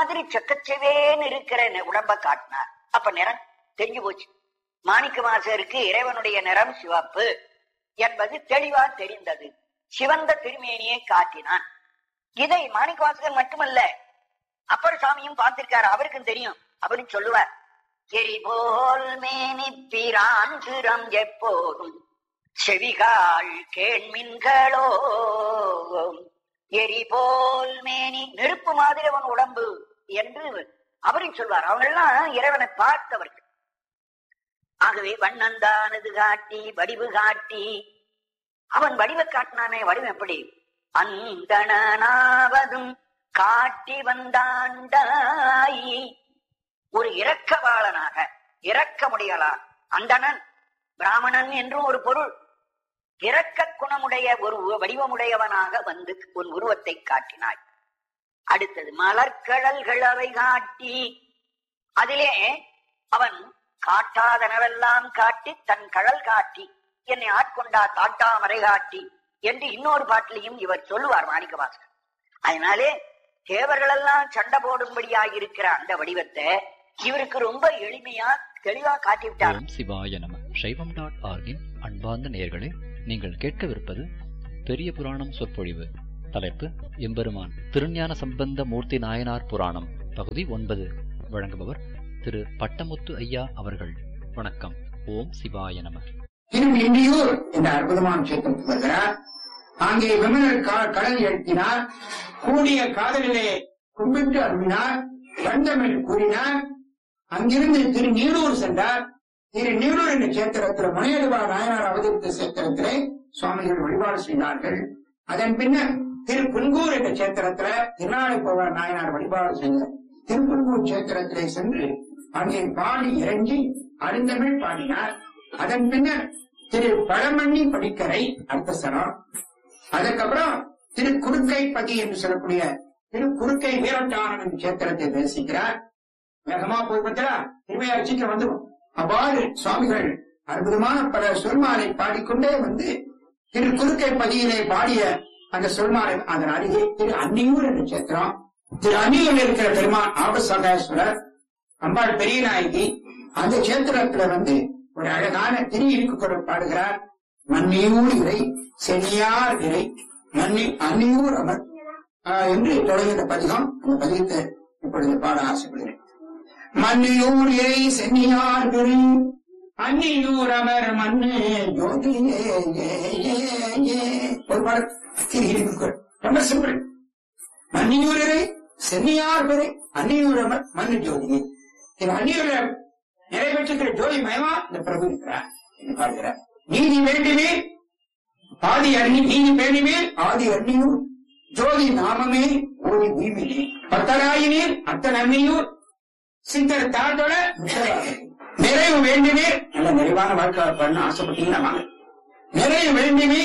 மாதிரி செக்கச்செவேன்னு இருக்கிற நெ- உடம்ப காட்டினார் அப்ப நிறம் தெரிஞ்சு போச்சு மாணிக்க வாசகருக்கு இறைவனுடைய நிறம் சிவப்பு என்பது தெளிவா தெரிந்தது சிவந்த திருமேனியை காட்டினான் இதை மாணிக்க வாசகர் மட்டுமல்ல அப்பர் சாமியும் பார்த்திருக்காரு அவருக்கும் தெரியும் அப்படின்னு சொல்லுவார் எரிபோல் மேனி பிரான் திறம் எப்போதும் செவிகால் கேண்மின்களோ எரிபோல் மேனி நெருப்பு மாதிரி அவன் உடம்பு என்று அவரும் சொல்வார் அவங்கெல்லாம் இறைவனை பார்த்தவர்கள் ஆகவே வண்ணந்தானது காட்டி வடிவு காட்டி அவன் வடிவ காட்டினானே வடிவம் எப்படி அந்தணனாவதும் காட்டி வந்தாண்டாய் ஒரு இரக்கவாளனாக இரக்கமுடையலா அந்தணன் பிராமணன் என்றும் ஒரு பொருள் இரக்க குணமுடைய ஒரு உ- வடிவமுடையவனாக வந்து உன் உருவத்தை காட்டினாய் அடுத்தது மலர்கடல்கள் அவை காட்டி அதிலே அவன் காட்டாதனவெல்லாம் காட்டி தன் கடல் காட்டி என்னை ஆட்கொண்டா தாட்டாமரை காட்டி என்று இன்னொரு பாட்டிலையும் இவர் சொல்லுவார் மாணிக்கவாசகர் அதனாலே தேவர்களெல்லாம் சண்டை போடும்படியாக இருக்கிற அந்த வடிவத்தை இவருக்கு ரொம்ப எளிமையா தெளிவா காட்டிவிட்டார் ஓம் சிவாய நம சைவம் டாட் ஆர்கின் அன்பார்ந்த நேயர்களே நீங்கள் கேட்கவிருப்பது பெரிய புராணம் சொற்பொழிவு தலைப்பு எம்பெருமான் திருஞான சம்பந்த மூர்த்தி நாயனார் புராணம் பகுதி ஒன்பது வழங்குபவர் திரு பட்டமுத்து ஐயா அவர்கள் வணக்கம் ஓம் சிவாய நம திருநெல்லியூர் என்ற அற்புதமான கஷேத்திரத்துக்கு வருகிறார் அங்கே விமலர் கா- கடல் எழுப்பினார் கூடிய காதலிலே கும்பிட்டு அருமினார் வந்தமிழ் கூறினார் அங்கிருந்து திரு நீடூர் சென்றார் திரு நீடூர் என்ற கஷேத்திரத்தில் முனையடுவா நாயனார் அவதரித்த கஷேத்திரத்திலே சுவாமிகள் வழிபாடு செய்தார்கள் அதன் பின்னர் திரு புன்கூர் என்ற கஷேத்திரத்தில திருநாளைப்பவர் நாயனார் வழிபாடு செய்தார் திருப்புன்கூர் கஷேத்திரத்திலே சென்று அங்கே பாடி இறங்கி அருந்தமிழ் பாடினார் அதன் பின்னர் திரு பழமண்ணி படிக்கரை அடுத்த ஸ்தலம் அதுக்கப்புறம் திரு குறுக்கை பதி என்று சொல்லக்கூடிய திரு குறுக்கை வீரட்டானன் கஷேத்திரத்தை தரிசிக்கிறார் வேகமா போய் பார்த்தா திருமையார் சீக்கிரம் வந்துடும் அவ்வாறு சுவாமிகள் அற்புதமான பல சொல்மாலை பாடிக்கொண்டே வந்து திரு குறுக்கை பதியிலே பாடிய அந்த சொல்மாலை அதன் அருகே திரு அன்னியூர் என்ற கஷேத்திரம் திரு அன்னியூர் இருக்கிற பெருமான் ஆபசகாஸ்வரர் அம்பாள் பெரிய நாயகி அந்த கஷேத்திரத்துல வந்து ஒரு அழகான திரு இருக்கு பாடுகிறார் மன்னியூர் இறை சென்னியார் இறை மன்னி அன்னியூர் அமர் ஆஹ் என்று தொடங்குகிற பதிகம் அந்த பதிகத்தை இப்பொழுது பாட ஆசைப்படுகிறேன் மன்னியூர் இறை சென்னியார் இறை அன்னியூர் அமர் மண்ணு ஜோதியே ஏ, ஏ, ஏ. ஒரு பாடல் திரு இருக்கு ரொம்ப சிம்பிள் மன்னியூர் இறை சென்னியார் இறை அன்னியூர் அமர் மண்ணு ஜோதியே இது அந்நியூர்ல நிறைவேற்றுகிற ஜோதி மயமா இந்த பிரபு இருக்கிறார் என்று பாடுகிறார் நீதி வேண்டுமே ஆதி அண்ணி நீதி வேண்டுமே ஆதி அண்ணியூர் ஜோதி நாமமே ஓதி உய்விலே பத்தராயினீர் அத்தன் அண்ணியூர் சித்தர் தாழ்தொட நிறைவு வேண்டுமே நல்ல நிறைவான வாழ்க்கை பண்ண ஆசைப்பட்டீங்கன்னா வாங்க நிறைவு வேண்டுமே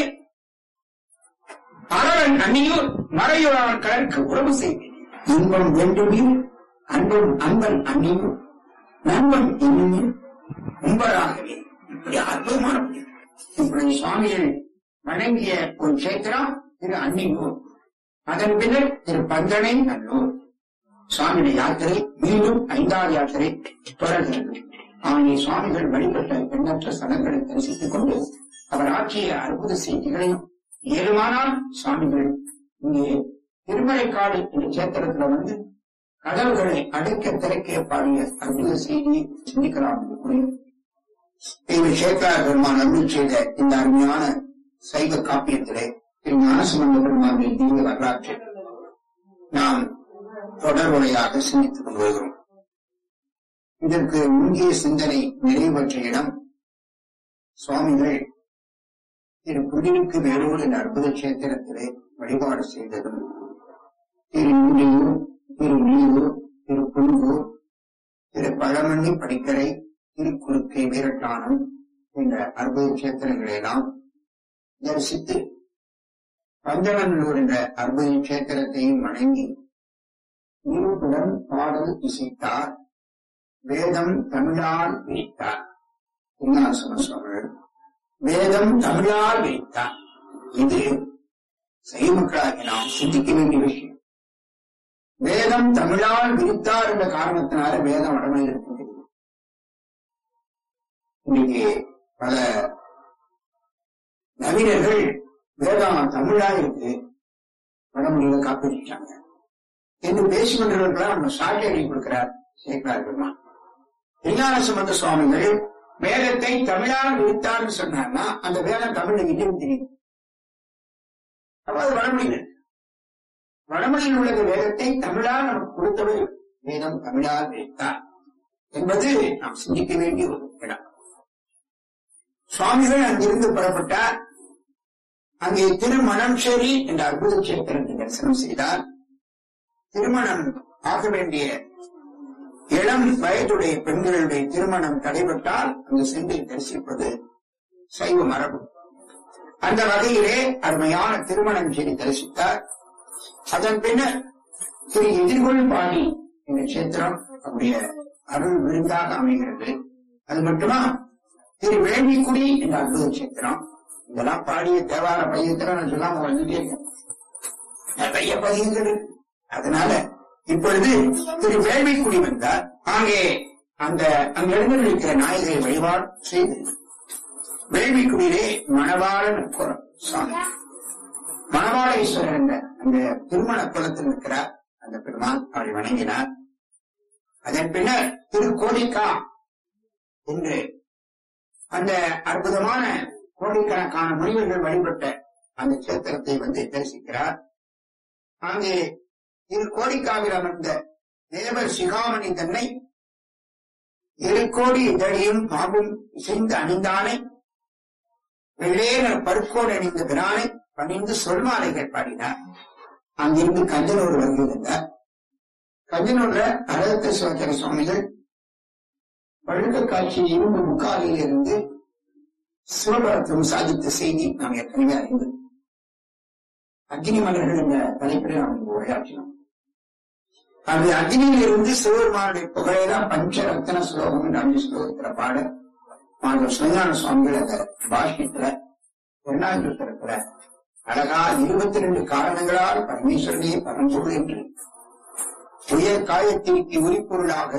அறவன் அந்நியூர் மறையுறவன் கடற்கு உறவு செய்வேன் இன்பம் வேண்டுமே அன்பும் அன்பன் அந்நியூர் நண்பன் என்னுமே உம்பராகவே இப்படி அற்புதமான புண்ணியம். இப்படி சுவாமிகள் வணங்கிய ஒரு கஷேத்திரம் திரு அன்னியூர் அதன் பின்னர் திரு பந்தனை நல்லூர் சுவாமியுடைய யாத்திரை மீண்டும் ஐந்தாவது யாத்திரை தொடர்கிறது ஆகிய சுவாமிகள் வழிபட்ட எண்ணற்ற ஸ்தலங்களை தரிசித்துக் கொண்டு அவர் ஆற்றிய அற்புத செய்திகளையும் ஏழுமானால் சுவாமிகள் இங்கே திருமலைக்காடு என்ற கஷேத்திரத்துல வந்து கதவுகளை அடைக்க திறக்க பாடிய அற்புத செய்தியை சிந்திக்கலாம் என்று கூறி தெய்வ சேக்கரார் பெருமான் அருள் செய்த இந்த அருமையான சைவ காப்பியத்திலே திரு ஞானசம்பந்த பெருமானின் தீர்வு வரலாற்றை நாம் தொடர்புடையாக சிந்தித்துக் கொண்டு வருகிறோம் இதற்கு முந்தைய சிந்தனை நிறைவேற்ற இடம் சுவாமிகள் திரு புதினுக்கு வேலூர் என்ற அற்புத கஷேத்திரத்திலே வழிபாடு செய்ததும் திரு இந்தியூர் திரு நீரூர் திரு புன்கூர் திரு பழமண்ணி படிக்கரை திரு குறுக்கை வீரட்டானம் என்ற அற்புத கஷேத்திரங்களை எல்லாம் தரிசித்து பஞ்சவநல்லூர் என்ற அற்புத கஷேத்திரத்தையும் வணங்கி நீருடன் பாடல் இசைத்தார் வேதம் தமிழால் விரித்தார் உன்னாசன சுவாமிகள் வேதம் தமிழால் விரித்தார் இது சைவ மக்களாகி நாம் சிந்திக்க வேண்டிய விஷயம் வேதம் தமிழால் விரித்தார் என்ற காரணத்தினால வேதம் வடமொழியில் இருக்கின்றது இன்னைக்கு பல நவீனர்கள் வேதம் தமிழா இருக்கு வடமொழியில காப்பிட்டாங்க என்று பேசுகின்றவர்களா நம்ம சாட்டை எழுதி கொடுக்கிறார் சேகரார் பெருமான் விஞ்ஞான சம்பந்த சுவாமிகள் வேதத்தை தமிழாக விரித்தார்னு சொன்னார்னா அந்த வேதம் தமிழ்ல இன்னும் தெரியும் அப்ப அது வடமொழியில் இருக்கு. வடமொழியில் உள்ள வேதத்தை தமிழா நமக்கு கொடுத்தவர் வேதம் தமிழால் விரித்தார் என்பது நாம் சிந்திக்க வேண்டிய ஒரு இடம் சுவாமிகள் அங்கிருந்து புறப்பட்டார் அங்கே திருமணம்சேரி என்ற அற்புத கஷேத்திரத்தை தரிசனம் செய்தார் திருமணம் ஆக வேண்டிய இளம் வயதுடைய பெண்களுடைய திருமணம் தடைபட்டால் அங்கு சென்று தரிசிப்பது சைவ மரபு அந்த வகையிலே அருமையான திருமணம் செய்து தரிசித்தார் அதன் பின்னர் திரு எதிர்கொள் பாணி என்ற கஷேத்திரம் அவருடைய அருள் விருந்தாக அமைகிறது அது மட்டுமா திரு வேள்விக்குடி என்ற அற்புத கஷேத்திரம் இதெல்லாம் பாடிய தேவார பதியத்திரம் நான் சொல்லாம வந்துட்டே இருக்கேன் நிறைய பதியங்கள் இருக்கு. அதனால இப்பொழுது திரு வேள்விக்குடி வந்தார் அங்கே அந்த அங்க எழுந்திருக்கிற நாயகரை வழிபாடு செய்து வேள்விக்குடியிலே மணவாளன் குரம் சாமி மணவாளேஸ்வரர் என்ற அந்த திருமண குலத்தில் இருக்கிறார் அந்த பெருமான் அவரை வணங்கினார் அதன் பின்னர் திருக்கோடிக்கா என்று அந்த அற்புதமான கோடிக்கணக்கான முனிவர்கள் வழிபட்ட அந்த கஷேத்திரத்தை வந்து தரிசிக்கிறார் அங்கே திரு கோடிக்காவில் அமர்ந்த தேவர் சிகாமணி தன்னை இரு கோடி இதழியும் பாம்பும் இசைந்து அணிந்தானை வெள்ளேற பருக்கோடு அணிந்த பிரானை பணிந்து சொல்மாலைகள் பாடினார் அங்கிருந்து கஞ்சனூர் வருகிறார் கஞ்சனூர்ல அழகத்த சிவச்சர சுவாமிகள் பழுக்க காட்சி இரும்பு முக்காலில் இருந்து சிவபரத்தும் சாதித்த செய்தி நாம் ஏற்கனவே அறிந்தது அக்னி மலர்கள் என்ற தலைப்பில் நாம் இங்கு உரையாற்றினோம் அது அக்னியில் இருந்து சிவபெருமானுடைய புகழைதான் பஞ்ச ரத்தன ஸ்லோகம் என்று அஞ்சு ஸ்லோகத்துல பாட மாணவர் சுஞான சுவாமிகள் அந்த பாஷ்யத்துல இரண்டாயிரத்தி இருக்கிற அழகா இருபத்தி ரெண்டு காரணங்களால் பரமேஸ்வரனே பரம்பொருள் என்று உயர் காயத்திற்கு உரிப்பொருளாக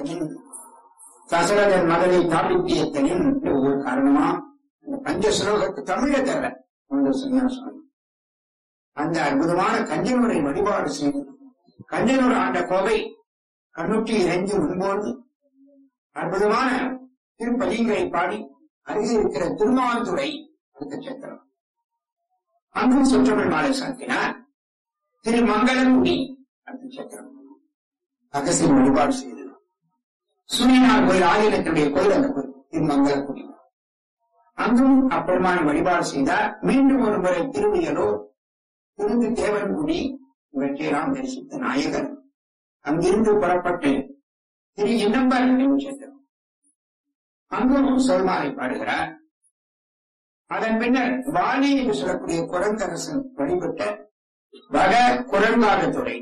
தசரதன் மகனை தாபித்தியத்தனின் ஒவ்வொரு காரணமா அந்த பஞ்ச ஸ்லோகத்து தமிழ தவிர மாணவர் சுஞான சுவாமி அந்த அற்புதமான கஞ்சனூரை வழிபாடு செய்து கஞ்சனூர் ஆண்ட கோவை கண்ணுற்றி இறைஞ்சு முன்போது அற்புதமான திருப்பதிங்களை பாடி அருகே இருக்கிற திருமாந்துறை அடுத்த சேத்திரம் அங்கும் சுற்றமிழ் மாலை சாத்தினார் திருமங்கலங்குடி அடுத்த சேத்திரம் அகசியம் வழிபாடு செய்தது சூரியனார் கோயில் ஆலயத்தினுடைய கோயில் அந்த கோயில் திருமங்கலக்குடி அங்கும் அப்பெருமான வழிபாடு செய்தார் மீண்டும் ஒரு முறை திருவியலூர் திருந்து தேவன்குடி இவற்றையெல்லாம் தரிசித்த நாயகர் அங்கிருந்து புறப்பட்டு திரு இன்னம்பர் என்று சென்றார் அங்கும் சொல்மாலை பாடுகிறார் அதன் பின்னர் வாலி என்று சொல்லக்கூடிய குரங்கரசன் வழிபட்ட வட குரங்காடுதுறை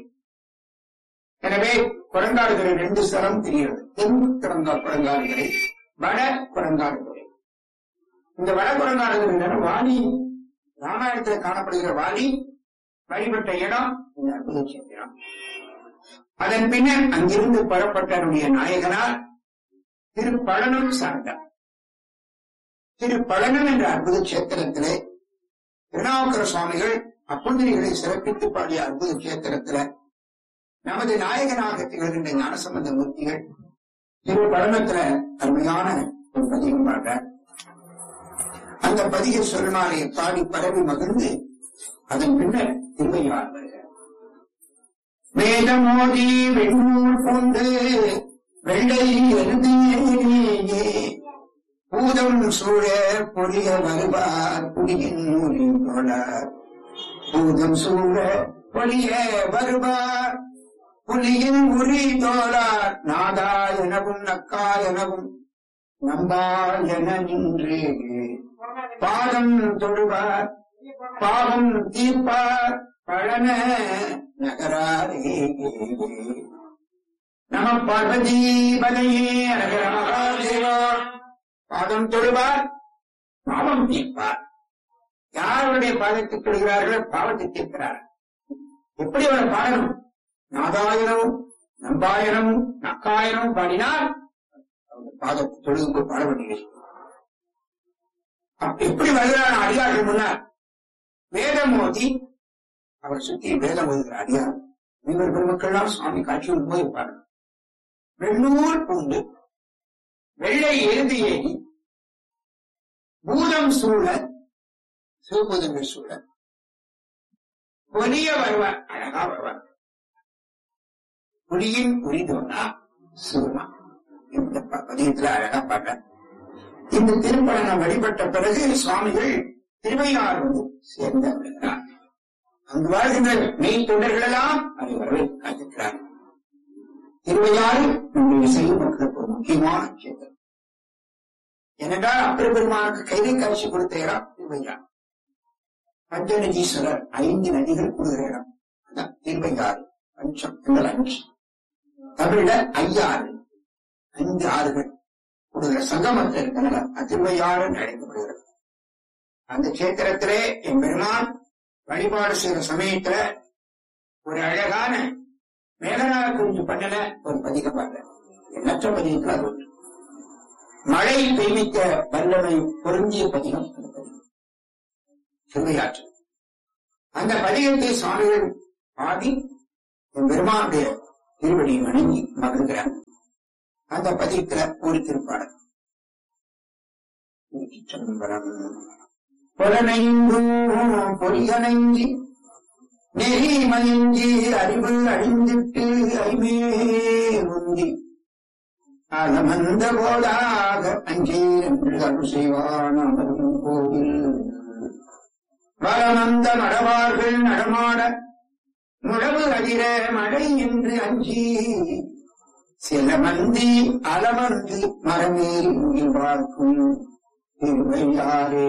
எனவே குரங்காடுதுறை ரெண்டு ஸ்தலம் தெரிகிறது தென் குரங்கா குரங்காடுதுறை வட குரங்காடுதுறை இந்த வட குரங்காடுதுறை வாலி ராமாயணத்தில் காணப்படுகிற வாலி வழிபட்ட இடம் இந்த அற்புத சேத்திரம் அதன் பின்னர் அங்கிருந்து புறப்பட்டவருடைய நாயகனார் திரு பழனம் சார்ந்தார் திரு பழனம் என்ற அற்புத கஷேத்திரத்திலே திருநாவுக்கர சுவாமிகள் அப்புந்திரிகளை சிறப்பித்து பாடிய அற்புத கஷேத்திரத்தில நமது நாயகனாக திகழ்கின்ற ஞானசம்பந்த மூர்த்திகள் திரு பழனத்துல அருமையான ஒரு பதிகம் பாடுறார் அந்த பதிக சொல்மாலையை பாடி பரவி மகிழ்ந்து அதன் பின்னர் திருவையார் வருகிறார் வேதமோதி வெண்ணூல் கொண்டு வெள்ளை எழுதியே பூதம் சூழ பொரிய வருவார் புலியின் மொழி தோழார் பூதம் சூழ பொலிய வருவார் புலியின் உரி தோழார் நாதா எனவும் நக்கா எனவும் நம்பா என நின்று பாதம் தொழுவார் பாவம் தீர்ப்பார் பழன நகராரே நம பார்வதி பதையே அழகர மகாதேவா பாதம் தொழுவார் பாவம் தீர்ப்பார் யாருடைய பாதத்தை தொழுகிறார்களோ பாவத்தை தீர்க்கிறார் எப்படி அவரை பாடணும் நாதாயனம் நம்பாயனம் நக்காயனம் பாடினால் அவங்க பாதத்தை தொழுது பாட வேண்டியது அப்ப எப்படி வருகிறான் அடியார்கள் முன்னால் வேதம் மோதி அவர் சுத்தி வேதம் ஓதுகிற அடியார் இவர் பெருமக்கள்லாம் சுவாமி காட்சி போது பாருங்க வெள்ளூர் பூண்டு வெள்ளை எருது ஏறி பூதம் சூழ சிவபூதங்கள் சூழ பொலிய வருவார் அழகா வருவார் புலியின் புரிதோனா சிவமா இந்த ப- பதியத்துல அழகா பாடுற இந்த திருப்பழனம் வழிபட்ட பிறகு சுவாமிகள் திருவையாறு வந்து சேர்ந்து விடுகிறார் அங்கு வாழ்கின்ற மெய் தொண்டர்கள் எல்லாம் அதை வரவேற்று காத்திருக்கிறார் திருவையாறு நம்முடைய செய்யும் மக்களுக்கு ஒரு முக்கியமான கேட்டல் ஏனென்றால் அப்பர் பெருமானுக்கு கைதை காட்சி கொடுத்த இடம் திருவையாறு பஞ்சநதீஸ்வரர் ஐந்து நதிகள் கூடுகிற இடம் அதான் திருவையாறு பஞ்சம் எங்கள் அஞ்சு தமிழ்ல ஐயாறு ஐந்து ஆறுகள் கூடுகிற சங்கமத்தில் இருக்கிற திருவையாறு என்று அழைக்கப்படுகிறது அந்த கஷேத்திரத்திலே என் பெருமான் வழிபாடு செய்கிற சமயத்துல ஒரு அழகான மேகநாத குறித்து பண்ணல ஒரு பதிக பாடுற எண்ணற்ற பதிகத்தில் அது ஒன்று மழை பெய்விக்க வல்லமை பொருந்திய பதிகம் அந்த பதிகம் திருவையாற்று அந்த பதிகத்தை சுவாமிகள் பாடி என் பெருமானுடைய திருவடியை வணங்கி மகிழ்கிறார் அந்த பதிகத்துல ஒரு திருப்பாடல் சிதம்பரம் புலனைந்தும் பொறியனைஞ்சி நெறி மயங்கி அறிவு அழிந்திட்டு ஐமே உந்தி அலமந்த போதாக அஞ்சே என்று அருள் செய்வான் அமரும் கோவில் வளமந்த மடவார்கள் நடமாட முழவு அதிர மழை என்று அஞ்சி சில மந்தி அலமந்து மரமேறி முகில் பார்க்கும் திருவையாரே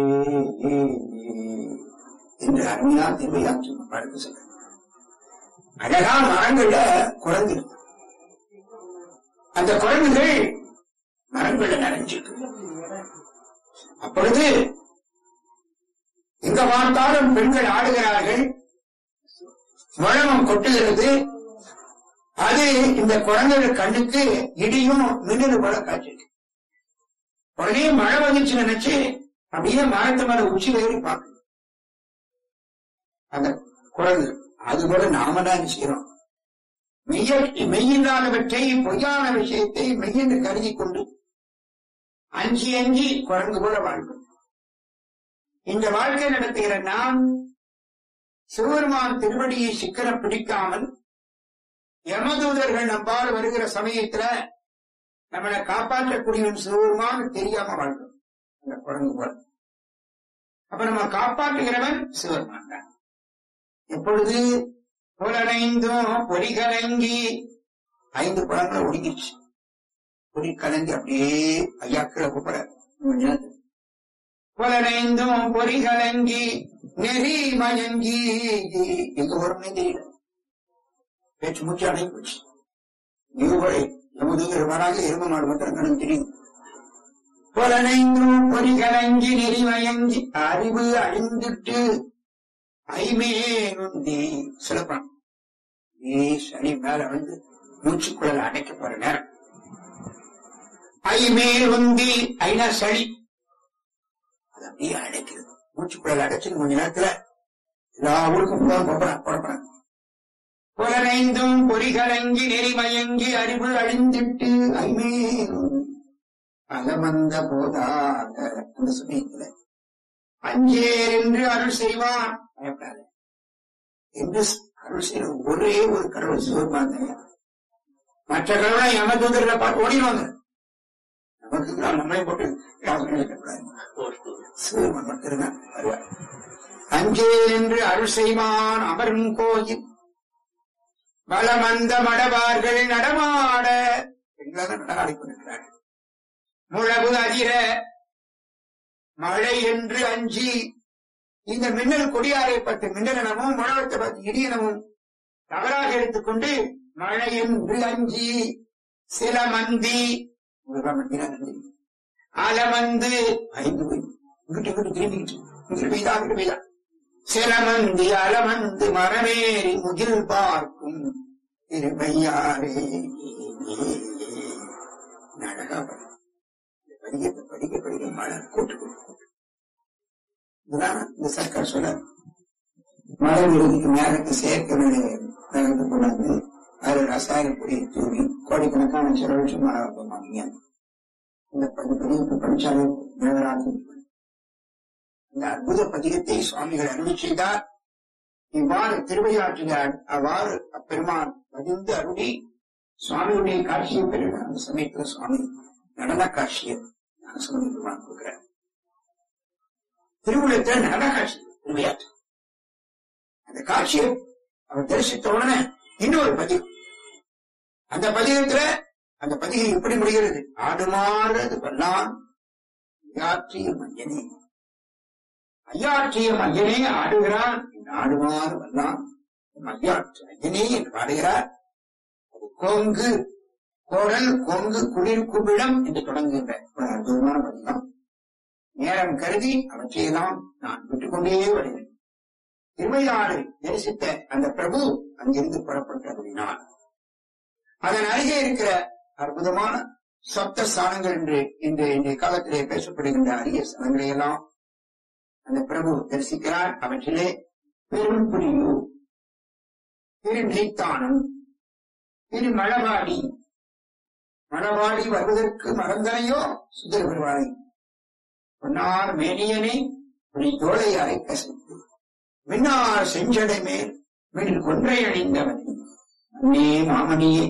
என்று அருமையா திருவையாற்று பாடுக்கு சொல்ற அழகா மரங்கள்ல குரங்கு இருக்கு. அந்த குரங்குகள் மரங்கள்ல நிறைஞ்சிருக்கு அப்பொழுது எங்க பார்த்தாலும் பெண்கள் ஆடுகிறார்கள் முழமம் கொட்டுகிறது அது இந்த குரங்குகள் கண்ணுக்கு இடியும் மின்னலு போல காட்சிருக்கு உடனே மழை வந்துச்சு நினைச்சு அப்படியே மரத்து மேல உச்சியில ஏறி பார்க்கணும் அந்த குரங்கு அது கூட நாம தான் செய்யறோம் மெய்ய மெய்யில்லாதவற்றை பொய்யான விஷயத்தை மெய்யென்று கருதி கொண்டு அஞ்சி அஞ்சி குரங்கு போல வாழ்க்கும் இந்த வாழ்க்கை நடத்துகிற நாம் சிவபெருமான் திருவடியை சிக்கன பிடிக்காமல் யமதூதர்கள் நம்பால் வருகிற சமயத்துல நம்மளை காப்பாற்றக்கூடியவன் சிவபெருமான் தெரியாம வாழ்க்கணும் அந்த குரங்கு போல அப்ப நம்ம காப்பாற்றுகிறவன் சிவபெருமான் தான் எப்பொழுது புலனைந்தும் பொறி கலங்கி ஐந்து புலங்களை ஒடுங்கிடுச்சு பொறி கலங்கி அப்படியே ஐயா கீழே கூப்பிட புலனைந்தும் பொறி கலங்கி நெறி மயங்கி எங்க வரும்னே தெரியல பேச்சு மூச்சு அடங்கி போச்சு நியூபரை எமுதுங்கிற வராக எரும மாடு மட்டும் கணக்கு தெரியும் புலனைந்தும் பொறி கலங்கி நெறி மயங்கி அறிவு அழிந்துட்டு ஐமேனுந்தி சிலப்பம் நீ சனி மேல வந்து மூச்சுக்குழல் அடைக்க போற நேரம் ஐமேல் உந்தி ஐநா சளி அது அப்படியே அடைக்கிறது மூச்சுக்குழல் அடைச்சு கொஞ்ச நேரத்துல எல்லா ஊருக்கும் போக போறான் புறப்படான் புலனைந்தும் பொறிகலங்கி நெறிமயங்கி அறிவு அழிந்திட்டு ஐமேல் அலமந்த போதாக அந்த சமயத்துல அஞ்சேர் என்று அருள் செய்வான் பயப்படாது என்று அருள் செய்ய ஒரே ஒரு கடவுள் சிவபெருமான் தான். மற்ற கடவுளை யமதூதர்களை பார்த்து ஓடிடுவாங்க நமக்கு தான் நம்மளை போட்டு யாரும் இருக்கக்கூடாது சிவபெருமான் மட்டும்தான் வருவார் அஞ்சேர் என்று அருள் செய்வான் அமரும் கோயில் பலமந்த மடவார்கள் நடமாட பெண்களாக நடமாடிக் கொண்டிருக்கிறார்கள் முழவு அதிர மழை என்று அஞ்சி இந்த மின்னல் கொடியாரை பட்டு மின்னல் எனவும் முழவத்தை பற்றி இடியனவும் தவறாக எடுத்துக்கொண்டு மழை என்று அஞ்சி சில மந்தி அலமந்து ஐந்து போய் இங்கிட்டு இங்கிட்டு திரும்பிக்கிட்டு இங்கிட்டு பெய்தா அங்கிட்டு பெய்தா சில மந்தி அலமந்து மரமேறி முகில் பார்க்கும் திருவையாரே அழகா பாரு. இந்த படிக்கத்தை படிக்க படிக்க மழை கூட்டு கூட்டு கூட்டு. இதுதான் இந்த சர்க்கார் சொல்ல மழை விடுதிக்கு மேலத்தை சேர்க்க வேண்டிய நகர்ந்து கொண்டாந்து அது ரசாயன பொடியை தூவி கோடிக்கணக்கான செலவழிச்சு மழை வைப்பாங்க இந்த பதி- பதிகத்தை படிச்சாலே தேவராஜ் இந்த அற்புத பதிகத்தை சுவாமிகள் அருள் செய்தார் இவ்வாறு திருவையாற்றினார் அவ்வாறு அப்பெருமான் பதிந்து அருளி சுவாமியுடைய காட்சியை பெறுகிறார் அந்த சமயத்துல சுவாமி நடன காட்சியை சுவாமி பெருமான் கொடுக்கிறார் திருவிழத்தில் நடன காட்சி திருவையாற்று அந்த காட்சியை அவர் தரிசித்த உடனே இன்னொரு பதிகம் அந்த பதிகத்துல அந்த பதிகை எப்படி முடிகிறது ஆடுமாறது வல்லான் ஐயாற்றிய மஞ்சனே ஐயாற்றிய மஞ்சனே ஆடுகிறான் என்று ஆடுமாறு வல்லான் ஐயாற்று ஐயனே என்று பாடுகிறார் அது கோங்கு கோடல் கொங்கு குளிர் குபிடம் என்று தொடங்குகின்ற ஒரு அற்புதமான பதிகம் நேரம் கருதி அவற்றையெல்லாம் நான் விட்டுக்கொண்டே வருகிறேன் திருவையாறு தரிசித்த அந்த பிரபு அங்கிருந்து புறப்பட்டபடினால் அதன் அருகே இருக்கிற அற்புதமான சப்த ஸ்தானங்கள் என்று இன்று இன்றைய காலத்திலே பேசப்படுகின்ற அரிய ஸ்தலங்களை எல்லாம் அந்த பிரபு தரிசிக்கிறார் அவற்றிலே பெரும் புலியூர் திரு நெய்த்தானம் திரு மழவாடி மழவாடி வருவதற்கு மறந்தனையோ சுந்தர பெருவானை பொன்னார் மேனியனை புலி தோலை அரை கசைத்து மின்னார் செஞ்சடை மேல் மின் கொன்றை அணிந்தவன் அன்னே மாமணியே